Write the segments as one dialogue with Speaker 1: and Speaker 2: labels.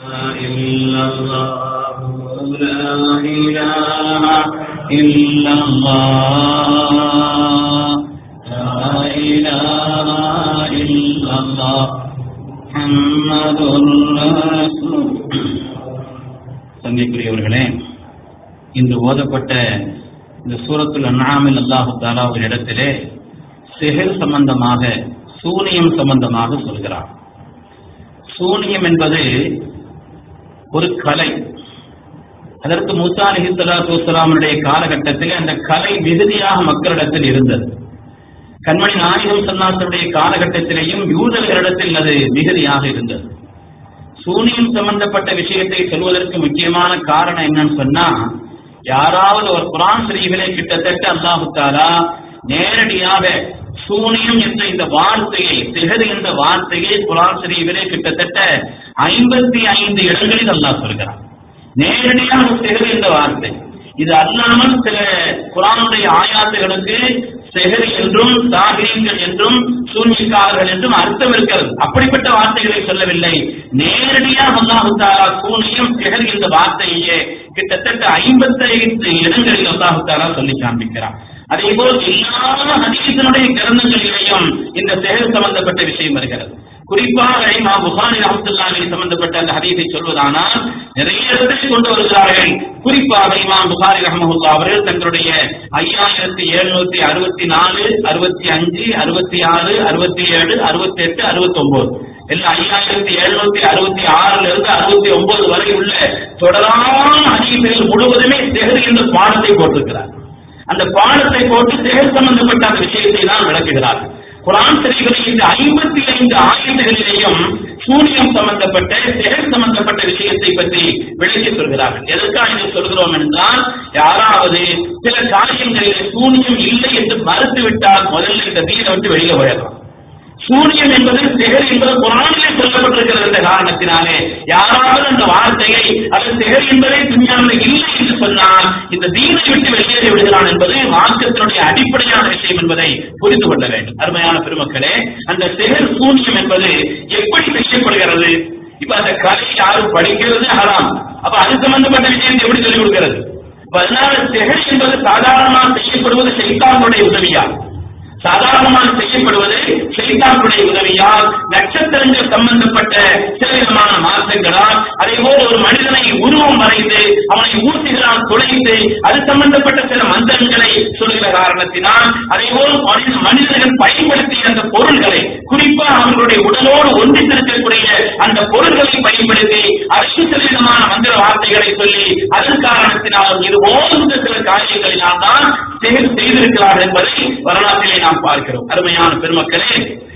Speaker 1: إلا الله لا إله إلا الله لا إله إلا الله محمد رسول சங்கைக்குரியவர்களே இன்று ஓதப்பட்ட இந்த சூரத்துல் அன்ஆமில் அல்லாஹு தாலா ஒரு இடத்திலே சிஹர் சம்பந்தமாக சூனியம் சம்பந்தமாக சொல்கிறார் சூனியம் என்பது ஒரு கலை அதற்கு மூசா அலி சலாத்து வலாமுடைய காலகட்டத்தில் அந்த கலை மிகுதியாக மக்களிடத்தில் இருந்தது கண்மணி நாயகம் சன்னாசனுடைய காலகட்டத்திலேயும் யூதர்களிடத்தில் அது மிகுதியாக இருந்தது சூனியம் சம்பந்தப்பட்ட விஷயத்தை சொல்வதற்கு முக்கியமான காரணம் என்னன்னு சொன்னா யாராவது ஒரு குரான் ஸ்ரீகளை கிட்டத்தட்ட அல்லாஹு தாலா நேரடியாக சூனியம் என்ற இந்த வார்த்தையை சிகது என்ற வார்த்தையை குரான் ஸ்ரீவிலே கிட்டத்தட்ட ஐம்பத்தி ஐந்து இடங்களில் அல்லாஹ் சொல்கிறார் நேரடியாக சிகது என்ற வார்த்தை இது அல்லாமல் சில குரானுடைய ஆயாத்துகளுக்கு செஹரி என்றும் சாகிரீன்கள் என்றும் சூன்யக்காரர்கள் என்றும் அர்த்தம் இருக்கிறது அப்படிப்பட்ட வார்த்தைகளை சொல்லவில்லை நேரடியாக அல்லாஹு தாலா சூனியம் செஹரி என்ற வார்த்தையே கிட்டத்தட்ட ஐம்பத்தி ஐந்து இடங்களில் அல்லாஹு தாலா சொல்லி காண்பிக்கிறார் அதே போல் எல்லா ஹதீசனுடைய கிரந்தங்களிலேயும் இந்த செஹர் சம்பந்தப்பட்ட விஷயம் வருகிறது குறிப்பாக இமா புகாரி ரஹமத்துல்லாஹி சம்பந்தப்பட்ட அந்த ஹதீஸை சொல்வதானால் நிறைய இடத்தை கொண்டு வருகிறார்கள் குறிப்பாக இமாம் புகாரி ரஹமஹுல்லா அவர்கள் தங்களுடைய ஐயாயிரத்தி எழுநூத்தி அறுபத்தி நாலு அறுபத்தி அஞ்சு அறுபத்தி ஆறு அறுபத்தி ஏழு அறுபத்தி எட்டு அறுபத்தி ஒன்பது எல்லாம் ஐயாயிரத்தி எழுநூத்தி அறுபத்தி ஆறுல இருந்து அறுபத்தி ஒன்பது வரை உள்ள தொடரான ஹதீசுகள் முழுவதுமே செஹர் என்ற பாடத்தை போட்டிருக்கிறார் அந்த பாடத்தை போட்டு செயல் சம்பந்தப்பட்ட அந்த விஷயத்தை தான் விளக்குகிறார் குரான் சரிகளில் இந்த ஐம்பத்தி ஐந்து ஆயுதங்களிலேயும் சூனியம் சம்பந்தப்பட்ட செயல் சம்பந்தப்பட்ட விஷயத்தை பற்றி விளக்கி சொல்கிறார்கள் எதற்காக இதை சொல்கிறோம் என்றால் யாராவது சில காரியங்களில் சூனியம் இல்லை என்று மறுத்துவிட்டால் முதல்ல இந்த தீரை விட்டு வெளியே போயிடலாம் சூரியன் என்பது சிகர் என்பது குரானிலே சொல்லப்பட்டிருக்கிறது என்ற காரணத்தினாலே யாராவது அந்த வார்த்தையை அது சிகர் என்பதே துணியாவில் இல்லை என்று சொன்னால் இந்த தீனை விட்டு வெளியேறி விடுகிறான் என்பது மார்க்கத்தினுடைய அடிப்படையான விஷயம் என்பதை புரிந்து கொள்ள வேண்டும் அருமையான பெருமக்களே அந்த சிகர் சூனியம் என்பது எப்படி செய்யப்படுகிறது இப்ப அந்த கலை யாரும் படிக்கிறது ஹராம் அப்ப அது சம்பந்தப்பட்ட விஷயத்தை எப்படி சொல்லிக் கொடுக்கிறது அப்ப அதனால சிகர் என்பது சாதாரணமாக செய்யப்படுவது சைத்தானுடைய உதவியா சாதாரணமாக செய்யப்படுவது செய்தானுடைய உதவியால் நட்சத்திரங்கள் சம்பந்தப்பட்ட சில விதமான மாற்றங்களால் அதே போல ஒரு மனிதனை உருவம் வரைந்து அவனை ஊசிகளால் துளைத்து அது சம்பந்தப்பட்ட சில மந்திரங்களை சொல்கிற காரணத்தினால் அதே போல மனித மனிதர்கள் பயன்படுத்திய அந்த பொருள்களை குறிப்பா அவர்களுடைய உடலோடு ஒன்றித்திருக்கக்கூடிய அந்த பொருள்களை பயன்படுத்தி அரசு சில விதமான மந்திர வார்த்தைகளை சொல்லி அதன் காரணத்தினாலும் இது போன்ற சில காரியங்களினால் தான் செய்திருக்கிறார் என்பதை வரலாற்றிலே நாம் பார்க்கிறோம் அருமையான பெருமக்களே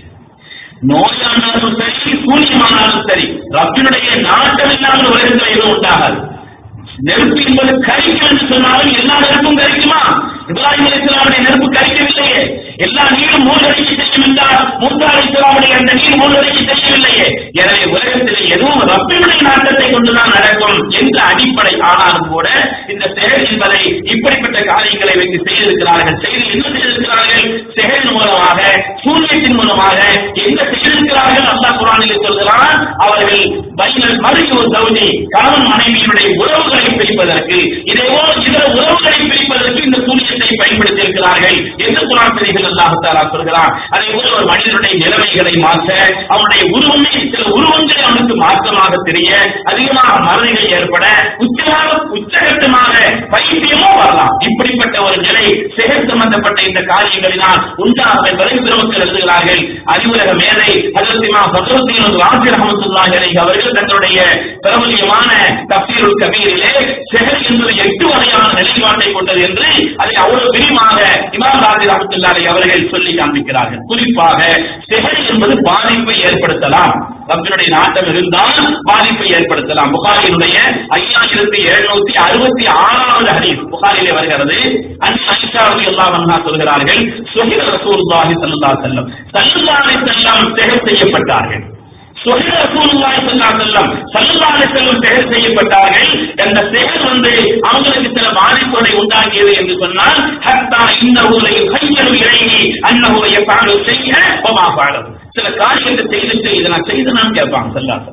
Speaker 1: நோயானாலும் சரி சூன்யமானாலும் சரி ரப்பினுடைய நாட்டம் இல்லாமல் உலகத்தில் எதுவும் உண்டாகாது நெருப்பு என்பது கரிக்கும் என்று சொன்னாலும் எல்லா நெருப்பும் கரிக்குமா இப்ராஹிம் அலிஸ்லாமுடைய நெருப்பு கரிக்கவில்லையே எல்லா நீரும் மூழ்கடிக்க செய்யும் என்றால் மூசா அலிஸ்லாமுடைய அந்த நீர் மூழ்கடிக்க செய்யவில்லையே எனவே உலகத்தில் எதுவும் ரப்பினுடைய நாட்டத்தை கொண்டுதான் நடக்கும் என்ற அடிப்படை ஆனாலும் கூட இந்த செயல் என்பதை இப்படிப்பட்ட காரியங்களை வைத்து செய்திருக்கிறார்கள் செய்து என்ன செய்திருக்கிறார்கள் செயல் மூலமாக சூரியத்தின் மூலமாக என்ன செய்திருக்கிறார்கள் அல்லா குரானில் சொல்கிறான் அவர்கள் பைனல் மருத்துவ சவுதி கணவன் மனைவியினுடைய உறவுகளை பிரிப்பதற்கு இதேபோல் இதர உறவுகளை பிரிப்பதற்கு இந்த சூரியத்தை பயன்படுத்தி இருக்கிறார்கள் என்று குரான் செய்திகள் அல்லாஹாலா சொல்கிறார் அதே போல ஒரு மனிதனுடைய நிலைமைகளை மாற்ற அவனுடைய உருவமே சில உருவங்களை அவனுக்கு மாற்றமாக தெரிய அதிகமாக மறதிகள் ஏற்பட உச்சமாக உச்சகட்டமாக பைத்தியமோ வரலாம் இப்படிப்பட்ட ஒரு நிலை செயல் சம்பந்தப்பட்ட இந்த காரியங்களினால் உண்டாகும் என்பதை பெருமக்கள் எழுதுகிறார்கள் அறிவுலக மேதை அதற்குமா பகவத்தின் ஒரு வாசி ரஹமத்துல்லாஹி அவர்கள் தங்களுடைய பிரபலியமான தப்சீருல் கபீரிலே செயல் என்பது எட்டு வகையான நிலைப்பாட்டை கொண்டது என்று அதை அவ்வளவு விரிவாக இமாம் ராஜி ரஹமத்துல்லாஹி அவர்கள் சொல்லி காண்பிக்கிறார்கள் குறிப்பாக செயல் என்பது பாதிப்பை ஏற்படுத்தலாம் ரப்பினுடைய நாட்டம் இருந்தால் பாதிப்பை ஏற்படுத்தலாம் புகாரினுடைய ஐயாயிரத்தி எழுநூத்தி அறுபத்தி ஆறாவது ஹதீஸ் புகாரிலே வருகிறது அன் ஐஷாரதி எல்லாம் வந்தா சொல்கிறார்கள் சுஹிர ரசூலுல்லாஹி ஸல்லல்லாஹு அலைஹி வஸல்லம் ஸல்லல்லாஹு அலைஹி வஸல்லம் தேர் செய்யப்பட்டார்கள் சுஹிர ரசூலுல்லாஹி ஸல்லல்லாஹு அலைஹி வஸல்லம் ஸல்லல்லாஹு அலைஹி வஸல்லம் தேர் செய்யப்பட்டார்கள் அந்த தேர் வந்து அவங்களுக்கு சில பாதிப்புகளை உண்டாக்கியது என்று சொன்னால் ஹத்தா இன்னஹு லையுஹய்யரு இலைஹி அன்னஹு யஃபஅலு ஷைஅ வமா ஃபஅலு சில காரியத்தை செய்துட்டு இதை நான் செய்தனான்னு கேட்பாங்க செல்லாசம்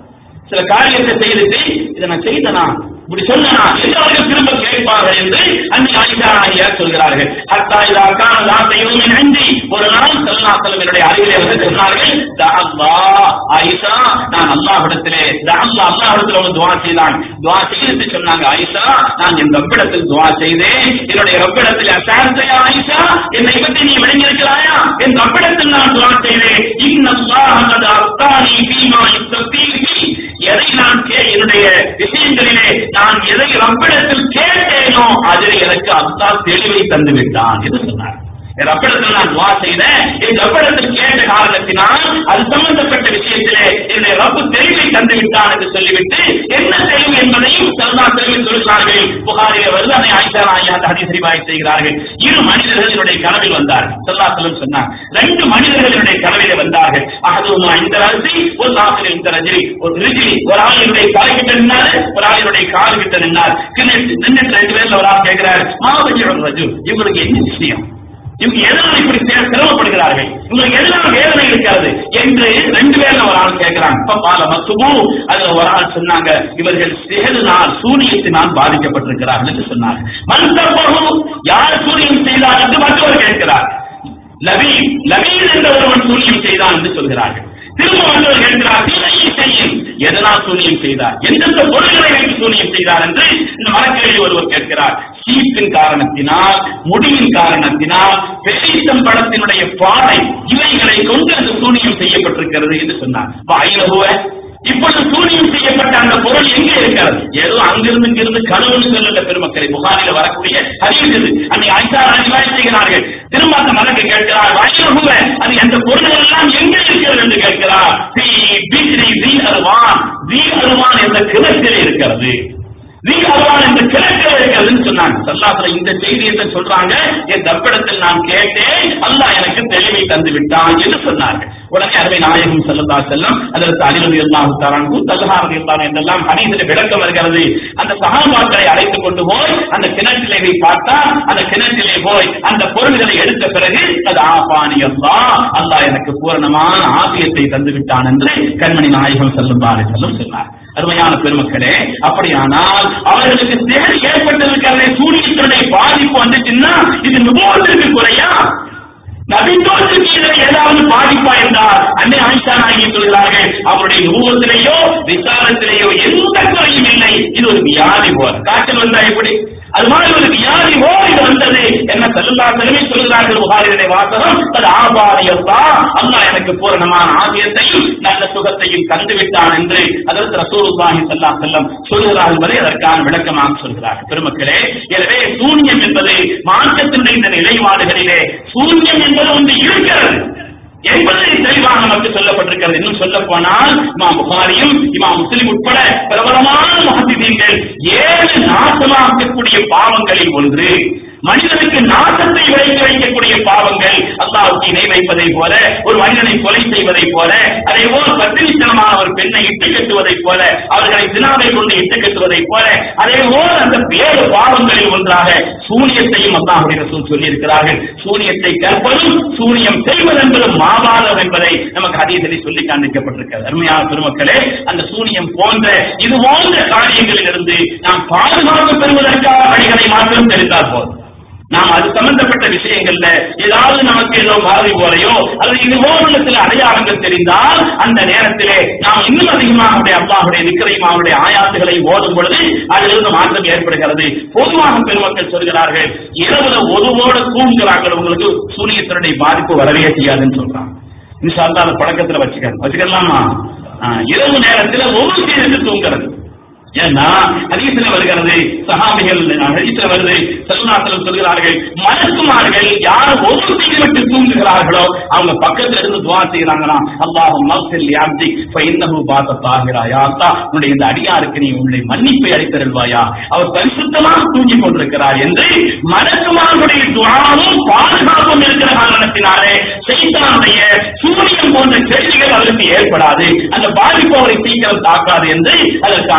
Speaker 1: சில காரியத்தை செய்துட்டு இதை நான் செய்தனா இப்படி சொன்னா என்று அவர்கள் திரும்ப கேட்பார்கள் என்று அன்னி ஆயிஷா நாயகியார் சொல்கிறார்கள் ஹத்தா இதா கான தாத்தையும் நன்றி ஒரு நாள் செல்லாசலம் என்னுடைய அறிவிலே வந்து சொன்னார்கள் "தா அல்லாஹ், ஆயிஷா நான் அல்லாஹ்விடத்திலே தா அல்லாஹ் அல்லாஹ்விடத்தில் வந்து துவா செய்தான் துவா செய்து சொன்னாங்க ஆயிஷா நான் என் ரப்பிடத்தில் துவா செய்தேன் என்னுடைய ரப்பிடத்தில் அசார்த்தையா ஆயிஷா என்னை பற்றி நீ விளங்கியிருக்கிறாயா என் ரப்பிடத்தில் நான் துவா செய்தேன் இன்னல்லாஹ் கத் அஃதானி ஃபீமா யுஸ்தீஹி எதை நான் கே என்னுடைய விஷயங்களிலே நான் எதை ரப்பிடத்தில் கேட்டேனோ அதில் எனக்கு அல்லாஹ் தெளிவை தந்து விட்டான் என்று சொன்னார் என் ரப்பிடத்தில் நான் துவா செய்தேன் என் ரப்பிடத்தில் கேட்ட காரணத்தினால் அது சம்பந்தப்பட்ட விஷயத்திலே என்னுடைய ரப்பு தெளிவை தந்து விட்டான் என்று சொல்லிவிட்டு என்ன தெளிவு என்பதையும் சல்லா தெளிவு சொல்கிறார்கள் புகாரிலே வருது அதை ஆயிஷா நாயகி அந்த ஹதீஸ் ரிவாய் செய்கிறார்கள் இரு மனிதர்கள் என்னுடைய கனவில் வந்தார்கள் சல்லா செல்லம் சொன்னார் ரெண்டு மனிதர்கள் என்னுடைய கனவிலே வந்தார்கள் அகதுமா இந்த ரசி ஒரு ஆசிரியர் இந்த ரஜினி ஒரு ரிஜி ஒரு ஆள் என்னுடைய தலை கிட்ட நின்னாரு ஒரு ஆள் என்னுடைய கால் கிட்ட நின்னார் நின்னுட்டு நின்னுட்டு ரெண்டு பேர்ல ஒரு ஆள் கேட்கிறார் மாவஜி ரஜு இவருக்கு என்ன விஷயம் இவங்க எதனால் இப்படி சே- சிரமப்படுகிறார்கள் உங்களுக்கு எல்லாம் வேதனை இருக்கிறது என்று ரெண்டு பேர்ல ஒரு ஆள் கேட்கிறாங்க இப்ப பால மத்துபு அதுல ஒரு ஆள் சொன்னாங்க இவர்கள் சேதுனால் சூரியத்தினால் பாதிக்கப்பட்டிருக்கிறார்கள் என்று சொன்னாங்க மன்சப்பகு யார் சூரியன் செய்தார் என்று மற்றவர் கேட்கிறார் லபீன் லபீன் என்ற ஒருவன் சூனியம் செய்தான் என்று சொல்கிறார்கள் திரும்ப வந்தவர் கேட்கிறார் "தீமையை செய்யும் எதனால் சூனியம் செய்தார் எந்தெந்த பொருள்களை வைத்து சூனியம் செய்தார் என்று இந்த மரக்கிழமை ஒருவர் கேட்கிறார் சீப்பின் காரணத்தினால் முடிவின் காரணத்தினால் பெரிசம் படத்தினுடைய பானை இவைகளை கொண்டு அந்த சூனியம் செய்யப்பட்டிருக்கிறது என்று சொன்னார் வாயிலகுவ இப்பொழுது சூனியம் செய்யப்பட்ட அந்த பொருள் எங்கே இருக்கிறது ஏதோ அங்கிருந்து இங்கிருந்து கனவுன்னு சொல்லல பெருமக்களை புகாரில வரக்கூடிய அறிவித்தது அன்னை ஐசா ராஜிவாய் செய்கிறார்கள் திரும்ப அந்த மலக்கு கேட்கிறார் வாயிலகுவ அது அந்த பொருள்கள் எல்லாம் எங்கே இருக்கிறது என்று கேட்கிறார் "ஃபீ பிக்ரி தி அருவான் தி அருவான் என்ற கிணற்றில் இருக்கிறது நீ அல்லாஹ் இந்த கிழக்கில் இருக்கிறதுன்னு சொன்னாங்க சல்லாத்துல இந்த செய்தியை சொல்றாங்க என் தப்பிடத்தில் நான் கேட்டேன் அல்லாஹ் எனக்கு தெளிவை தந்து விட்டான் என்று சொன்னார்கள் உடனே அருமை நாயகம் செல்லல்லா செல்லம் அதற்கு அலிரதி எல்லாம் தராங்கு தல்ஹாரதி எல்லாம் என்றெல்லாம் ஹனீதில் விளக்கம் வருகிறது அந்த சகாபாக்களை அழைத்துக் கொண்டு போய் அந்த கிணற்றிலே போய் பார்த்தா அந்த கிணற்றிலே போய் அந்த பொருள்களை எடுத்த பிறகு அது ஆபானி அல்லா அல்லாஹ் எனக்கு பூரணமான ஆசியத்தை தந்து விட்டான் என்று கண்மணி நாயகம் செல்லும் செல்லும் சொன்னார் அருமையான பெருமக்களே அப்படியானால் அவர்களுக்கு தேவை ஏற்பட்டிருக்கிறதே சூரியத்தினுடைய பாதிப்பு வந்துச்சுன்னா இது நுபவத்திற்கு குறையா நபித்தோற்றுக்கு இதில் ஏதாவது பாதிப்பா என்றால் அன்னை ஆயிஷா நாயகி சொல்கிறார்கள் அவருடைய நுபவத்திலேயோ விசாரத்திலேயோ எந்த குறையும் இல்லை இது ஒரு வியாதி போல காய்ச்சல் வந்தா எப்படி அது மாதிரி ஒரு வியாதி போ இது வந்தது என்ன செல்லுல்லா செல்வி சொல்கிறார்கள் புகாரினுடைய வாசகம் அது ஆபாரியத்தா அல்லாஹ் எனக்கு பூரணமான ஆசியத்தையும் நல்ல சுகத்தையும் தந்து விட்டான் என்று அதற்கு ரசூலுல்லாஹி ஸல்லல்லாஹு அலைஹி வஸல்லம் சொல்கிறார் என்பதை அதற்கான விளக்கமாக சொல்கிறார்கள் பெருமக்களே எனவே சூன்யம் என்பது மார்க்கத்தினுடைய இந்த நிலைப்பாடுகளிலே சூன்யம் என்பது ஒன்று இருக்கிறது என்பது தெளிவாக நமக்கு சொல்லப்பட்டிருக்கிறது இன்னும் சொல்ல போனால் இமாம் புகாரியும் இமாம் முஸ்லிம் உட்பட பிரபலமான மகத்திதீன்கள் ஏழு நாசமாக்கக்கூடிய பாவங்களில் ஒன்று மனிதனுக்கு நாசத்தை விளைவிக்க வைக்கக்கூடிய பாவங்கள் அல்லாவுக்கு இணை வைப்பதை போல ஒரு மனிதனை கொலை செய்வதை போல அதே போல பத்திரித்தனமான ஒரு பெண்ணை இட்டு கட்டுவதைப் போல அவர்களை தினாவை கொண்டு இட்டு கட்டுவதைப் போல அதே போல அந்த ஏழு பாவங்களில் ஒன்றாக சூனியத்தையும் அல்லாஹுடைய ரசூல் சொல்லியிருக்கிறார்கள் சூனியத்தை கற்பதும் சூனியம் செய்வது என்பதும் மாபாதம் என்பதை நமக்கு அதீதனை சொல்லி காண்பிக்கப்பட்டிருக்கிறது அருமையான பெருமக்களே அந்த சூனியம் போன்ற இது போன்ற காரியங்களில் இருந்து நாம் பாதுகாப்பு பெறுவதற்கான வழிகளை மாத்திரம் தெரிந்தால் போதும் நாம் அது சம்பந்தப்பட்ட விஷயங்கள்ல ஏதாவது நமக்கு ஏதோ மாதிரி போலையோ அல்லது இது போன்ற சில அடையாளங்கள் தெரிந்தால் அந்த நேரத்திலே நாம் இன்னும் அதிகமாக அவருடைய அல்லாஹுடைய நிக்கரையும் அவருடைய ஆயாத்துகளை ஓதும் பொழுது அதிலிருந்து மாற்றம் ஏற்படுகிறது பொதுவாக பெருமக்கள் சொல்கிறார்கள் இரவுல ஒருவோடு தூங்குகிறார்கள் உங்களுக்கு சூரியத்தினுடைய பாதிப்பு வரவே செய்யாதுன்னு சொல்றாங்க இன்ஷா அல்லாஹ் அதை பழக்கத்துல வச்சுக்க வச்சுக்கலாமா ஆஹ், இரவு நேரத்துல ஒரு சேர்ந்து தூங்குறது ஏன்னா ஹதீஸ்ல வருகிறது சஹாபிகள் ஹதீஸ்ல வருது சல்லுநாசலம் சொல்கிறார்கள் மலக்குமார்கள் யார் ஒரு செய்து விட்டு தூங்குகிறார்களோ அவங்க பக்கத்துல இருந்து துவா செய்யறாங்கன்னா அல்லாஹும் மக்சில் யாப்தி ஃபைன்னஹு பாத தாகிரா யா அல்லாஹ் உன்னுடைய இந்த அடியாருக்கு நீ உன்னுடைய மன்னிப்பை அளித்தருள்வாயா அவர் பரிசுத்தமாக தூங்கிக் கொண்டிருக்கிறார் என்று மலக்குமார்களுடைய துவாவும் பாதுகாப்பும் இருக்கிற காரணத்தினாலே செய்தானுடைய சூரியன் போன்ற கேள்விகள் அவருக்கு ஏற்படாது அந்த பாதிப்பு அவரை சீக்கிரம் தாக்காது என்று அதற்கான காரணம்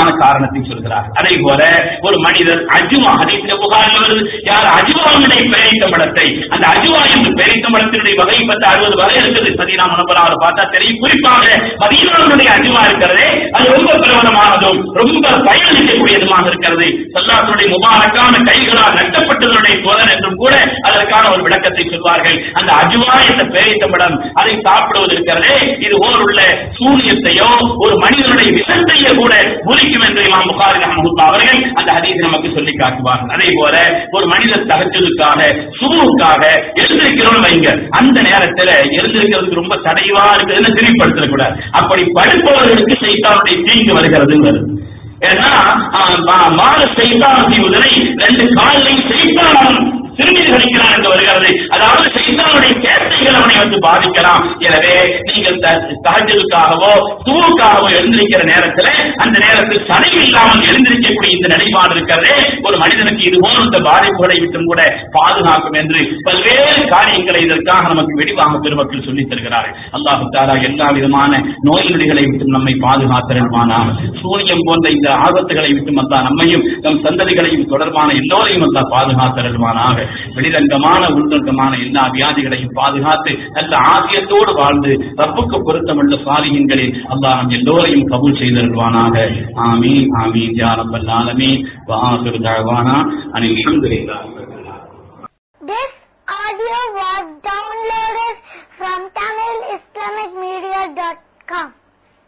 Speaker 1: உதாரணத்தை சொல்கிறார் அதே போல ஒரு மனிதர் அஜுமா ஹதீஸ்ல புகாரில் வருது யார் அஜுவாவுடைய பேரித்தம்பளத்தை அந்த அஜுவா என்று பேரித்தம்பளத்தினுடைய வகை பத்து அறுபது வகை இருக்குது மதீனா முனப்பராவில் பார்த்தா தெரியும் குறிப்பாக மதீனாவுடைய அஜுவா இருக்கிறதே அது ரொம்ப பிரபலமானதும் ரொம்ப பயனளிக்கக்கூடியதுமாக இருக்கிறது சல்லாத்துடைய முபாரக்கான கைகளால் நட்டப்பட்டதனுடைய தோழன் என்றும் கூட அதற்கான ஒரு விளக்கத்தை சொல்வார்கள் அந்த அஜுவா என்ற பேரித்தம்பளம் அதை சாப்பிடுவது இருக்கிறதே இது ஓர் உள்ள சூரியத்தையோ ஒரு மனிதனுடைய விஷத்தையோ கூட பூரிக்கும் என்று இமாம் புகாரி ரஹ்மத்துல்லாஹி அவர்கள் அந்த ஹதீஸ் நமக்கு சொல்லி காட்டுவார்கள் அதே போல ஒரு மனிதர் தகஜதுக்காக சுபுக்காக எழுந்திருக்கிறோம் வைங்க அந்த நேரத்துல எழுந்திருக்கிறதுக்கு ரொம்ப தடைவா இருக்குதுன்னு திரும்பிப்படுத்தக்கூடாது அப்படி படுப்பவர்களுக்கு சைத்தானுடைய தீங்கு வருகிறது வருது ஏன்னா ஆஹ், மா- மாறு செய்தான் செய்வதனை ரெண்டு காலையும் செய்தான் திரும்பி கழிக்கிறான் என்று வருகிறது அதாவது செய்தானுடைய சேட்டைகள் அவனை வந்து பாதிக்கலாம் எனவே நீங்கள் சகஜலுக்காகவோ தூவுக்காகவோ எழுந்திருக்கிற நேரத்தில் அந்த நேரத்தில் தடை இல்லாமல் எழுந்திருக்கக்கூடிய இந்த நிலைப்பாடு இருக்கிறதே ஒரு மனிதனுக்கு இது போன்ற பாதிப்புகளை விட்டும் கூட பாதுகாக்கும் என்று பல்வேறு காரியங்களை இதற்காக நமக்கு வெடிவாக பெருமக்கள் சொல்லித் தருகிறார்கள் அல்லாஹு தாலா எல்லா விதமான நோய் நொடிகளை விட்டும் நம்மை பாதுகாத்திருமானாம் சூனியம் போன்ற இந்த ஆபத்துகளை விட்டும் அல்லா நம்மையும் நம் சந்ததிகளையும் தொடர்பான எல்லோரையும் அல்லா பாதுகாத்திருமானாக வெளிரங்கமான உள்ரங்கமான எல்லா வியாதிகளையும் பாதுகாத்து நல்ல ஆசியத்தோடு வாழ்ந்து ரப்புக்கு பொருத்தமுள்ள சாலிகங்களில் அல்லாஹ் நம் எல்லோரையும் கபூல் செய்திருவானாக ஆமீன் ஆமீன் யா ரப்பல் ஆலமீன் வ ஆகிரு தஅவானா அனில் ஹம்துலில்லாஹி
Speaker 2: This audio was